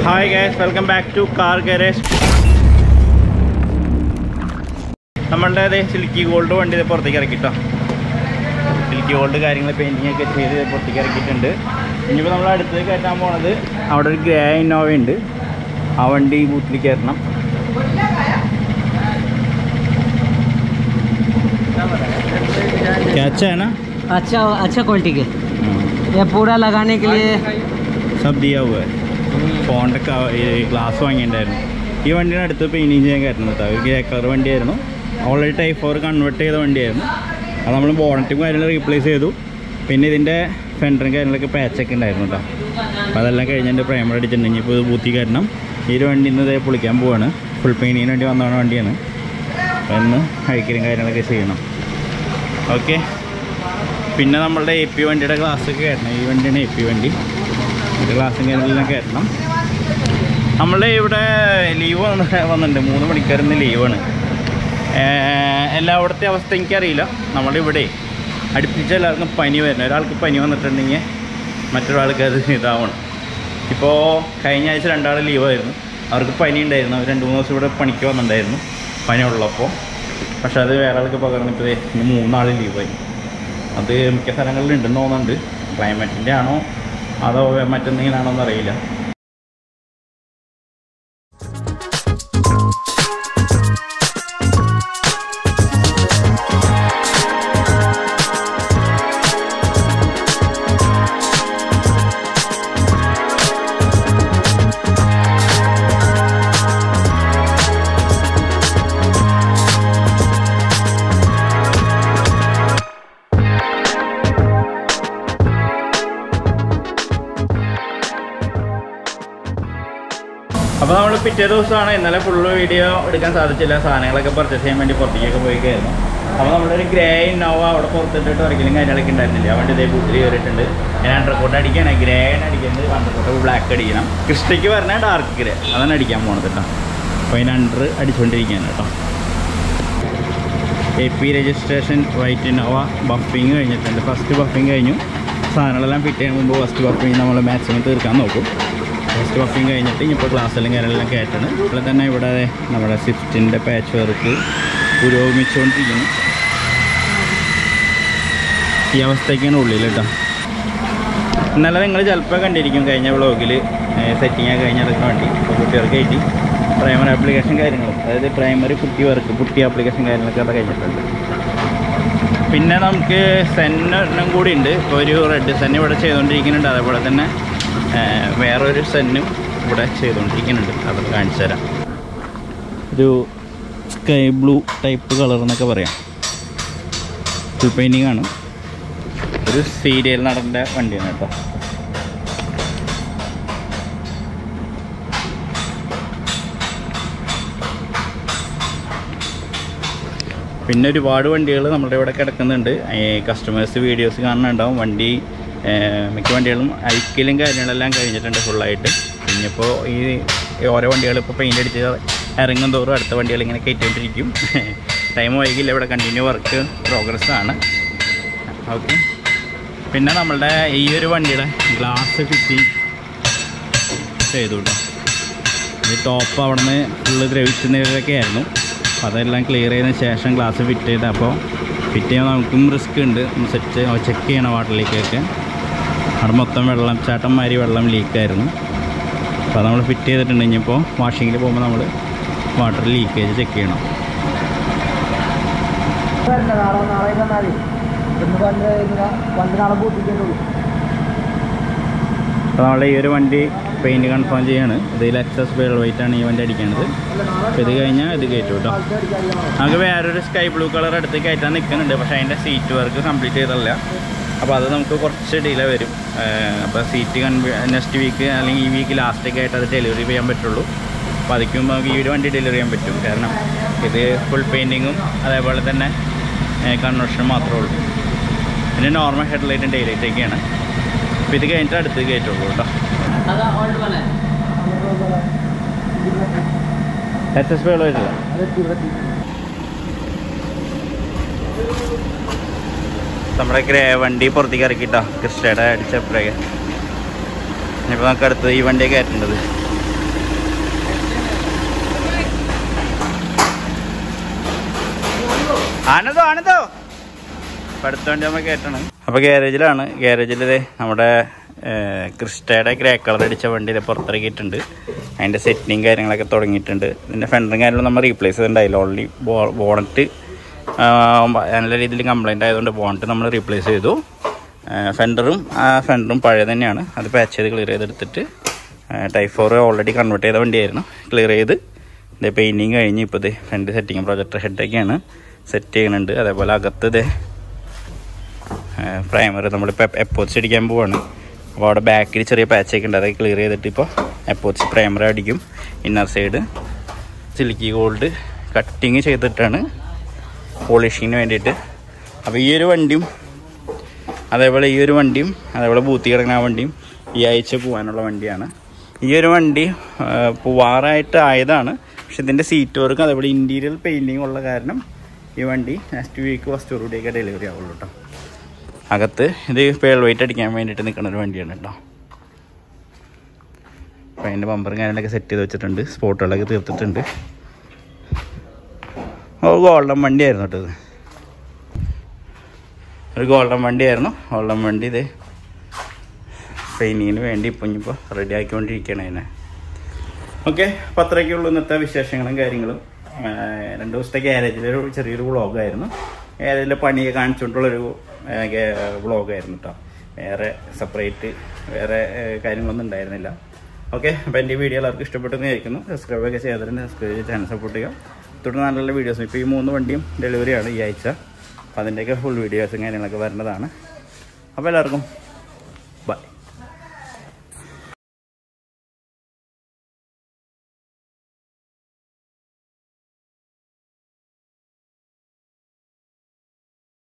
hi guys welcome back to car garage നമ്മളുടെ അതെ silky gold വണ്ടി ഇത് പുറത്തേക്ക് ഇറക്കിട്ടോ സിൽക്കി ഗോൾഡ് കാര്യങ്ങൾ പെയിൻറ്റിങ് ഒക്കെ ചെയ്ത് ഇത് പുറത്തേക്ക് ഇറക്കിയിട്ടുണ്ട് ഇനിയിപ്പോൾ നമ്മൾ അടുത്ത് കയറ്റാൻ പോണത് അവിടെ ഒരു ഗ്രേ ഇന്നോവ ഉണ്ട് ആ വണ്ടി ബൂത്തിലേക്ക് കയറ്റണം क्या अच्छा है ना अच्छा अच्छा क्वालिटी के ये पूरा लगाने के लिए സബ് ദിയാ ഹുവ ഫോണിൻ്റെ ഗ്ലാസ് വാങ്ങിയിട്ടുണ്ടായിരുന്നു ഈ വണ്ടിയുടെ അടുത്ത് പെയിൻറ്റിങ് ചെയ്യാൻ കയറ്റുന്നത് കേട്ടോ ഒരു ഗ്രേ കളർ വണ്ടിയായിരുന്നു ഓൾറെഡി ടൈപ്പ് ഫോർ കൺവേർട്ട് ചെയ്ത വണ്ടിയായിരുന്നു അത് നമ്മൾ ബോണറ്റും കാര്യങ്ങളും റീപ്ലേസ് ചെയ്തു പിന്നെ ഇതിൻ്റെ ഫെൻഡറും കാര്യങ്ങളൊക്കെ പാച്ചൊക്കെ ഉണ്ടായിരുന്നു കേട്ടോ അപ്പോൾ അതെല്ലാം കഴിഞ്ഞിട്ട് പ്രൈമർ അടിച്ചിട്ടുണ്ടെങ്കിൽ ഇപ്പോൾ ഇത് ബൂത്തി കയറ്റണം ഈ ഒരു വണ്ടി ഇന്ന് ഇതേ പൊളിക്കാൻ പോവാണ് ഫുൾ പെയിൻറ്റിങ്ങിന് വേണ്ടി വന്നതാണ് വണ്ടിയാണ് അപ്പോൾ ഇന്ന് അഴിക്കലും കാര്യങ്ങളൊക്കെ ചെയ്യണം ഓക്കെ പിന്നെ നമ്മളുടെ എ പി വണ്ടിയുടെ ഗ്ലാസ്സൊക്കെ കയറ്റണം ഈ വണ്ടിയാണ് എ പി വണ്ടി ഇതിൻ്റെ ഗ്ലാസ്സും കാര്യങ്ങളെല്ലാം കയറ്റണം നമ്മളുടെ ഇവിടെ ലീവ് വന്ന് വന്നിട്ടുണ്ട് മൂന്ന് മണിക്കൂറിന്ന് ലീവാണ് എല്ലായിടത്തെ അവസ്ഥ എനിക്കറിയില്ല നമ്മളിവിടെ അടുപ്പിച്ച് എല്ലാവർക്കും പനി വരുന്നത് ഒരാൾക്ക് പനി വന്നിട്ടുണ്ടെങ്കിൽ മറ്റൊരാൾക്ക് അത് ഇതാവണം ഇപ്പോൾ കഴിഞ്ഞ ആഴ്ച രണ്ടാൾ ലീവായിരുന്നു അവർക്ക് പനി ഉണ്ടായിരുന്നു അവർ രണ്ട് മൂന്ന് ദിവസം ഇവിടെ പണിക്ക് വന്നിട്ടുണ്ടായിരുന്നു പനി ഉള്ളപ്പോൾ പക്ഷെ അത് വേറെ ആൾക്ക് പകർന്നിട്ട് ഇനി മൂന്നാൾ ലീവായി അത് മിക്ക സ്ഥലങ്ങളിൽ ഉണ്ടെന്ന് തോന്നുന്നുണ്ട് ക്ലൈമറ്റിൻ്റെ ആണോ അതോ മറ്റെന്തെങ്കിലും ആണോ എന്നറിയില്ല അപ്പോൾ നമ്മൾ പിറ്റേ ദിവസമാണ് ഇന്നലെ ഫുള്ള് വീഡിയോ എടുക്കാൻ സാധിച്ചില്ല സാധനങ്ങളൊക്കെ പർച്ചേസ് ചെയ്യാൻ വേണ്ടി പുറത്തേക്കൊക്കെ പോയിക്കായിരുന്നു അപ്പോൾ നമ്മളൊരു ഗ്രേ ഇന്നോവ അവിടെ പുറത്തിട്ടിട്ട് ഒരിക്കലും കാര്യങ്ങളൊക്കെ ഉണ്ടായിരുന്നില്ല ആ വണ്ടി ഇതേ ബൂത്തിൽ കയറിയിട്ടുണ്ട് ഞാൻ അണ്ടർകോട്ട് അടിക്കുകയാണ് ഗ്രേ ആണ് അടിക്കുന്നത് അണ്ടർകോട്ട് ബ്ലാക്ക് അടിക്കണം ക്രിസ്റ്റയ്ക്ക് പറഞ്ഞാൽ ഡാർക്ക് ഗ്രേ അതാണ് അടിക്കാൻ പോണത് കേട്ടോ അപ്പോൾ അതിന് അണ്ടർ അടിച്ചുകൊണ്ടിരിക്കുകയാണ് കേട്ടോ A P registration white Innova buffing കഴിഞ്ഞിട്ടുണ്ട് ഫസ്റ്റ് ബഫിങ് കഴിഞ്ഞു സാധനങ്ങളെല്ലാം ഫിറ്റ് ചെയ്യുന്ന മുമ്പ് ഫസ്റ്റ് ബഫിങ് നമ്മൾ മാക്സിമം തീർക്കാൻ നോക്കും ഫസ്റ്റ് ബഫിങ് കഴിഞ്ഞിട്ട് ഇപ്പോൾ ക്ലാസ്സിലും കാര്യങ്ങളെല്ലാം കയറ്റാണ് ഇപ്പോൾ തന്നെ ഇവിടെ നമ്മുടെ സ്വിഫ്റ്റിൻ്റെ പാച്ച് വർക്ക് പുരോഗമിച്ചുകൊണ്ടിരിക്കുന്നു ഈ അവസ്ഥയ്ക്കാണ് ഉള്ളിൽ കേട്ടോ ഇന്നലെ നിങ്ങൾ ചിലപ്പോൾ കണ്ടിരിക്കും കഴിഞ്ഞ വ്ളോഗിൽ സെറ്റിങ് ഒക്കെ കഴിഞ്ഞതൊക്കെ വേണ്ടി ഇപ്പോൾ കുട്ടികൾക്ക് കയറ്റി പ്രൈമറി ആപ്ലിക്കേഷൻ കാര്യങ്ങളും അതായത് പ്രൈമറി കുട്ടി വർക്ക് കുട്ടി ആപ്ലിക്കേഷൻ കാര്യങ്ങളൊക്കെ അവിടെ കഴിഞ്ഞിട്ടുണ്ട് പിന്നെ നമുക്ക് സെന്നും കൂടി ഉണ്ട് ഇപ്പോൾ ഒരു റെഡ് സെൻ ഇവിടെ ചെയ്തുകൊണ്ടിരിക്കുന്നുണ്ട് അതേപോലെ തന്നെ ആ, വേറൊരു സെന്നും ഇവിടെ ചെയ്തുകൊണ്ടിരിക്കുന്നുണ്ട് അതൊക്കെ കാണിച്ചു തരാം ഒരു സ്കൈ ബ്ലൂ ടൈപ്പ് കളർ എന്നൊക്കെ പറയാം ഫുൾ പെയിൻറ്റിംഗ് ആണ് ഒരു സീരിയൽ നടൻ്റെ വണ്ടിയാണ് കേട്ടോ പിന്നെ ഒരുപാട് വണ്ടികൾ നമ്മുടെ ഇവിടെ കിടക്കുന്നുണ്ട് കസ്റ്റമേഴ്സ് വീഡിയോസ് കാണുന്നുണ്ടാവും വണ്ടി ഏർ മിക്ക വണ്ടികളും അഴിക്കലും കാര്യങ്ങളെല്ലാം കഴിഞ്ഞിട്ടുണ്ട് ഫുള്ളായിട്ട് പിന്നിപ്പോൾ ഈ ഈ ഓരോ വണ്ടികൾ ഇപ്പോൾ പെയിൻ്റ് അടിച്ച് ഇറങ്ങും തോറും അടുത്ത വണ്ടികൾ ഇങ്ങനെ കയറ്റിക്കൊണ്ടിരിക്കും ടൈം വൈകില്ല ഇവിടെ കണ്ടിന്യൂ വർക്ക് പ്രോഗ്രസ് ആണ് ഓക്കെ പിന്നെ നമ്മളുടെ ഈ ഒരു വണ്ടിയുടെ ഗ്ലാസ് ഫിറ്റിംഗ് ചെയ്തു കേട്ടോ ഈ ടോപ്പ് അവിടെ നിന്ന് ഫുള്ള് ദ്രവിച്ചുന്നതൊക്കെ ആയിരുന്നു അപ്പോൾ അതെല്ലാം ക്ലിയർ ചെയ്തതിന് ശേഷം ഗ്ലാസ് ഫിറ്റ് ചെയ്ത് അപ്പോൾ ഫിറ്റ് ചെയ്യുമ്പോൾ നമുക്കും റിസ്ക് ഉണ്ട് സെറ്റ് ചെക്ക് ചെയ്യണം വാട്ടർ ലീക്കൊക്കെ അവിടെ മൊത്തം വെള്ളം ചാട്ടന്മാരി വെള്ളം ലീക്കായിരുന്നു അപ്പോൾ നമ്മൾ ഫിറ്റ് ചെയ്തിട്ടുണ്ട് ഇനിയിപ്പോൾ വാഷിങ്ങിൽ പോകുമ്പോൾ നമ്മൾ വാട്ടർ ലീക്കേജ് ചെക്ക് ചെയ്യണം നാളെ നാളെ തന്നാൽ ഇന്ന് പണ്ട് പണ്ട് നാളെ കൂട്ടിക്കുള്ളൂ അപ്പോൾ നമ്മളെ ഈ ഒരു വണ്ടി പെയിൻറ്റ് കൺഫേം ചെയ്യാണ് ഇതിൽ എക്സസ് വേൾ വൈറ്റ് ആണ് ഈ വണ്ടി അടിക്കുന്നത് അപ്പോൾ ഇത് കഴിഞ്ഞാൽ ഇത് കയറ്റും കേട്ടോ നമുക്ക് വേറൊരു സ്കൈ ബ്ലൂ കളർ എടുത്ത് കയറ്റാൻ നിൽക്കുന്നുണ്ട് പക്ഷേ അതിൻ്റെ സീറ്റ് വർക്ക് കംപ്ലീറ്റ് ചെയ്തല്ല അപ്പോൾ അത് നമുക്ക് കുറച്ച് ഡിലേ വരും ഏഹ് അപ്പോൾ സീറ്റ് കൺവി നെക്സ്റ്റ് വീക്ക് അല്ലെങ്കിൽ ഈ വീക്ക് ലാസ്റ്റൊക്കെ ആയിട്ട് അത് ഡെലിവറി ചെയ്യാൻ പറ്റുള്ളൂ അപ്പോൾ അതിക്ക് മുമ്പ് നമുക്ക് ഈ ഒരു വണ്ടി ഡെലിവറി ചെയ്യാൻ പറ്റും കാരണം ഇത് ഫുൾ പെയിൻറ്റിങ്ങും അതേപോലെ തന്നെ കൺവെർഷനും മാത്രമേ ഉള്ളൂ പിന്നെ നോർമൽ ഹെഡ്ലൈറ്റും ഡെയിലൈറ്റൊക്കെയാണ് അപ്പോൾ ഇത് കഴിഞ്ഞിട്ട് അടുത്ത് കയറ്റുള്ളൂ കേട്ടോ दादा ओल्ड वाला है എച്ച് എസ് പി ഉള്ളവരില്ല अरे तिरुपति നമ്മുടെ ഗ്രേ വണ്ടി പുറത്തേക്ക് ഇറക്കിട്ടോ ക്രിസ്റ്റയുടെ അടിച്ചപ്പോഴേക്ക് ഇനിയിപ്പോൾ നമുക്ക് അടുത്ത് ഈ വണ്ടിയെ കയറ്റേണ്ടത് ആനന്ദോ ആനന്ദോ ഇപ്പം അടുത്ത വണ്ടി നമ്മൾ കയറ്റണം അപ്പോൾ ഗ്യാരേജിലാണ് ഗ്യാരേജിൽ ഇതേ നമ്മുടെ ഏഹ്, ക്രിസ്റ്റയുടെ ഗ്രേ കളർ അടിച്ച വണ്ടി ഇത് പുറത്തിറക്കിയിട്ടുണ്ട് അതിൻ്റെ സെറ്റിങ് കാര്യങ്ങളൊക്കെ തുടങ്ങിയിട്ടുണ്ട് ഇതിൻ്റെ ഫെൻഡറും കാര്യങ്ങളും നമ്മൾ റീപ്ലേസ് ചെയ്തിട്ടുണ്ടായില്ല ഓൾറെഡി ബോണറ്റ് നല്ല രീതിയിൽ കംപ്ലൈൻ്റ് ആയതുകൊണ്ട് ബോണറ്റ് നമ്മൾ റീപ്ലേസ് ചെയ്തു ഫെൻഡറും ആ ഫെൻഡറും പഴയ തന്നെയാണ് അത് പാച്ച് ചെയ്ത് ക്ലിയർ ചെയ്തെടുത്തിട്ട് ടൈപ്പ് ഫോർ ഓൾറെഡി കൺവേർട്ട് ചെയ്ത വണ്ടിയായിരുന്നു ക്ലിയർ ചെയ്ത് ഇത് പെയിൻറ്റിങ് കഴിഞ്ഞ് ഇപ്പോൾ ഇത് ഫ്രണ്ട് സെറ്റിങ് പ്രൊജക്ടർ ഹെഡൊക്കെയാണ് സെറ്റ് ചെയ്യുന്നുണ്ട് അതേപോലെ അകത്ത് ഇത് പ്രൈമർ നമ്മളിപ്പോൾ എപ്പോച്ച് അടിക്കാൻ പോവാണ് അപ്പോൾ അവിടെ ബാക്കിൽ ചെറിയ പാച്ചൊക്കെ ഉണ്ട് അതൊക്കെ ക്ലിയർ ചെയ്തിട്ട് ഇപ്പോൾ എപ്പോച്ച് പ്രൈമർ അടിക്കും inner side silky gold cutting ചെയ്തിട്ടാണ് പോളിഷിങ്ങിന് വേണ്ടിയിട്ട് അപ്പോൾ ഈ ഒരു വണ്ടിയും അതേപോലെ ഈ ഒരു വണ്ടിയും അതേപോലെ ബൂത്തി കിടക്കുന്ന ആ വണ്ടിയും ഈ ആഴ്ച പോകാനുള്ള വണ്ടിയാണ് ഈ ഒരു വണ്ടി ആ, പോവാറായിട്ട് ആയതാണ് പക്ഷെ ഇതിൻ്റെ സീറ്റ് വർക്കും അതേപോലെ ഇൻറ്റീരിയർ പെയിൻറ്റിങ് ഉള്ള കാരണം ഈ വണ്ടി നെക്സ്റ്റ് വീക്ക് ഫസ്റ്റ് കൂടിയൊക്കെ ഡെലിവറി ആവുള്ളൂ കേട്ടോ അകത്ത് ഇത് പേൾ വെയിറ്റ് അടിക്കാൻ വേണ്ടിയിട്ട് നിൽക്കുന്ന ഒരു വണ്ടിയാണ് കേട്ടോ അപ്പം അതിൻ്റെ ബമ്പറും കാര്യങ്ങളൊക്കെ സെറ്റ് ചെയ്ത് വെച്ചിട്ടുണ്ട് സ്പോട്ടുകളൊക്കെ തീർത്തിട്ടുണ്ട് ഓ ഗോൾഡൻ വണ്ടിയായിരുന്നു കേട്ടോ ഇത് ഒരു ഗോൾഡൻ വണ്ടിയായിരുന്നു ഗോൾഡൻ വണ്ടി ഇത് പെയിൻറ്റിങ്ങിന് വേണ്ടി ഇപ്പം ഇനിയിപ്പോൾ റെഡി ആക്കിക്കൊണ്ടിരിക്കുകയാണ് അതിനെ ഓക്കെ അപ്പോൾ അത്രയൊക്കെയുള്ളൂ ഇന്നത്തെ വിശേഷങ്ങളും കാര്യങ്ങളും ആ, രണ്ട് ദിവസത്തെ ഗ്യാരേജിലൊരു ചെറിയൊരു വ്ളോഗായിരുന്നു ഗ്യാരേജിലെ പണിയെ കാണിച്ചുകൊണ്ടുള്ളൊരു വ്ളോഗായിരുന്നു കേട്ടോ വേറെ സെപ്പറേറ്റ് വേറെ ആ, കാര്യങ്ങളൊന്നും ഉണ്ടായിരുന്നില്ല ഓക്കെ അപ്പോൾ എൻ്റെ ഈ വീഡിയോ എല്ലാവർക്കും ഇഷ്ടപ്പെട്ടെന്ന് വിചാരിക്കുന്നു സബ്സ്ക്രൈബ് ഒക്കെ ചെയ്തിട്ടുണ്ട് സബ്സ്ക്രൈബ് ചെയ്ത് ചാനൽ സപ്പോർട്ട് ചെയ്യുക തുടർന്ന് നല്ല നല്ല വീഡിയോസ് ഇപ്പോൾ ഈ മൂന്ന് വണ്ടിയും ഡെലിവറിയാണ് ഈ ആഴ്ച അപ്പോൾ അതിൻ്റെയൊക്കെ ഫുൾ വീഡിയോസും കാര്യങ്ങളൊക്കെ വരേണ്ടതാണ് അപ്പോൾ എല്ലാവർക്കും